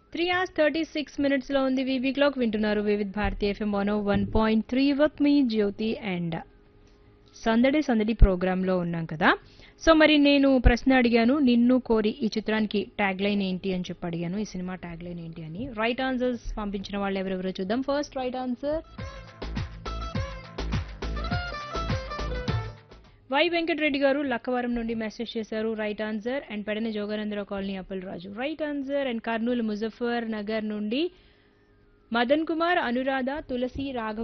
three hours thirty six minutes లో ఉంది VV clock వింటున్నారు Vividh Bharati FM one one point three work మీ Jyothi and Sandadi Sandadi programme లో ఉన్నాం కదా సో మరి నేను ప్రశ్న అడిగాను నిన్ను కోరి ఈ చిత్రానికి ట్యాగ్ లైన్ ఏంటి అని చెప్పి అడిగాను ఈ సినిమా ట్యాగ్ లైన్ ఏంటి అని రైట్ ఆన్సర్స్ పంపించిన వాళ్ళు ఎవరెవరో చూద్దాం first right answer Y Venkatareddy garu Lakkavaram నుండి మెసేజ్ చేశారు right answer and Pedana Joganandarao colony Appal Raju right answer and Kurnool Muzaffar Nagar నుండి మదన్ కుమార్ అనురాధ తులసి రాఘవ